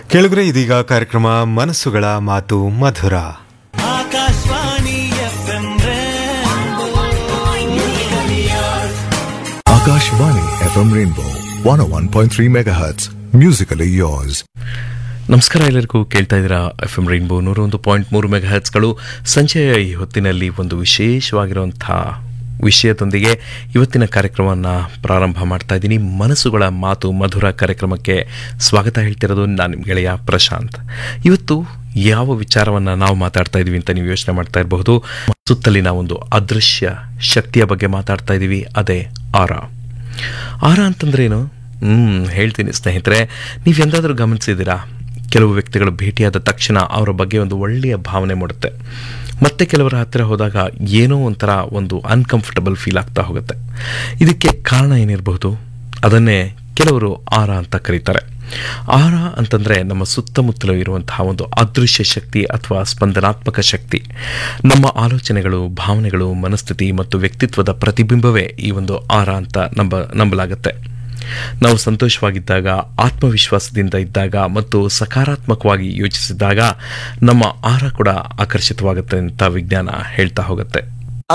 ಕೇಳಿದ್ರೆ ಇದೀಗ ಕಾರ್ಯಕ್ರಮ ಮನಸ್ಸುಗಳ ಮಾತು ಮಧುರ Akashvani F M Akashvani FM Rainbow 101.3 MHz. Musically yours. ನಮಸ್ಕಾರ ಎಲ್ಲರಿಗೂ ಕೇಳ್ತಾ ಇದ್ದೀರಾ ಎಫ್ ಎಂ ರೈನ್ಬೋ ನೂರ ಒಂದು ಪಾಯಿಂಟ್ ಮೂರು ಮೆಗಾ ಹ್ಯಾಟ್ಸ್ಗಳು ಸಂಜೆಯ ಈ ಹೊತ್ತಿನಲ್ಲಿ ಒಂದು ವಿಶೇಷವಾಗಿರುವಂಥ ವಿಷಯದೊಂದಿಗೆ ಇವತ್ತಿನ ಕಾರ್ಯಕ್ರಮವನ್ನು ಪ್ರಾರಂಭ ಮಾಡ್ತಾ ಇದ್ದೀನಿ ಮನಸ್ಸುಗಳ ಮಾತು ಮಧುರ ಕಾರ್ಯಕ್ರಮಕ್ಕೆ ಸ್ವಾಗತ ಹೇಳ್ತಿರೋದು ನಾನು ನಿಮ್ಮ ಗೆಳೆಯ ಪ್ರಶಾಂತ್ ಇವತ್ತು ಯಾವ ವಿಚಾರವನ್ನು ನಾವು ಮಾತಾಡ್ತಾ ಇದ್ದೀವಿ ಅಂತ ನೀವು ಯೋಚನೆ ಮಾಡ್ತಾ ಇರಬಹುದು ಸುತ್ತಲಿನ ಒಂದು ಅದೃಶ್ಯ ಶಕ್ತಿಯ ಬಗ್ಗೆ ಮಾತಾಡ್ತಾ ಇದ್ದೀವಿ ಅದೇ ಆರ ಆರ ಅಂತಂದ್ರೇನು ಹ್ಮ್ ಹೇಳ್ತೀನಿ ಸ್ನೇಹಿತರೆ ನೀವು ಎಂದಾದರೂ ಗಮನಿಸಿದ್ದೀರಾ ಕೆಲವು ವ್ಯಕ್ತಿಗಳು ಭೇಟಿಯಾದ ತಕ್ಷಣ ಅವರ ಬಗ್ಗೆ ಒಂದು ಒಳ್ಳೆಯ ಭಾವನೆ ಮೂಡುತ್ತೆ ಮತ್ತೆ ಕೆಲವರ ಹತ್ತಿರ ಹೋದಾಗ ಏನೋ ಒಂಥರ ಒಂದು ಅನ್ಕಂಫರ್ಟಬಲ್ ಫೀಲ್ ಆಗ್ತಾ ಹೋಗುತ್ತೆ ಇದಕ್ಕೆ ಕಾರಣ ಏನಿರಬಹುದು ಅದನ್ನೇ ಕೆಲವರು ಆರ ಅಂತ ಕರೀತಾರೆ ಆರ ಅಂತಂದ್ರೆ ನಮ್ಮ ಸುತ್ತಮುತ್ತಲೂ ಇರುವಂತಹ ಒಂದು ಅದೃಶ್ಯ ಶಕ್ತಿ ಅಥವಾ ಸ್ಪಂದನಾತ್ಮಕ ಶಕ್ತಿ ನಮ್ಮ ಆಲೋಚನೆಗಳು ಭಾವನೆಗಳು ಮನಸ್ಥಿತಿ ಮತ್ತು ವ್ಯಕ್ತಿತ್ವದ ಪ್ರತಿಬಿಂಬವೇ ಈ ಒಂದು ಆರ ಅಂತ ನಂಬ ನಂಬಲಾಗುತ್ತೆ ನಾವು ಸಂತೋಷವಾಗಿದ್ದಾಗ ಆತ್ಮವಿಶ್ವಾಸದಿಂದ ಇದ್ದಾಗ ಮತ್ತು ಸಕಾರಾತ್ಮಕವಾಗಿ ಯೋಚಿಸಿದಾಗ ನಮ್ಮ ಆಹಾರ ಕೂಡ ಆಕರ್ಷಿತವಾಗುತ್ತೆ ಅಂತ ವಿಜ್ಞಾನ ಹೇಳ್ತಾ ಹೋಗುತ್ತೆ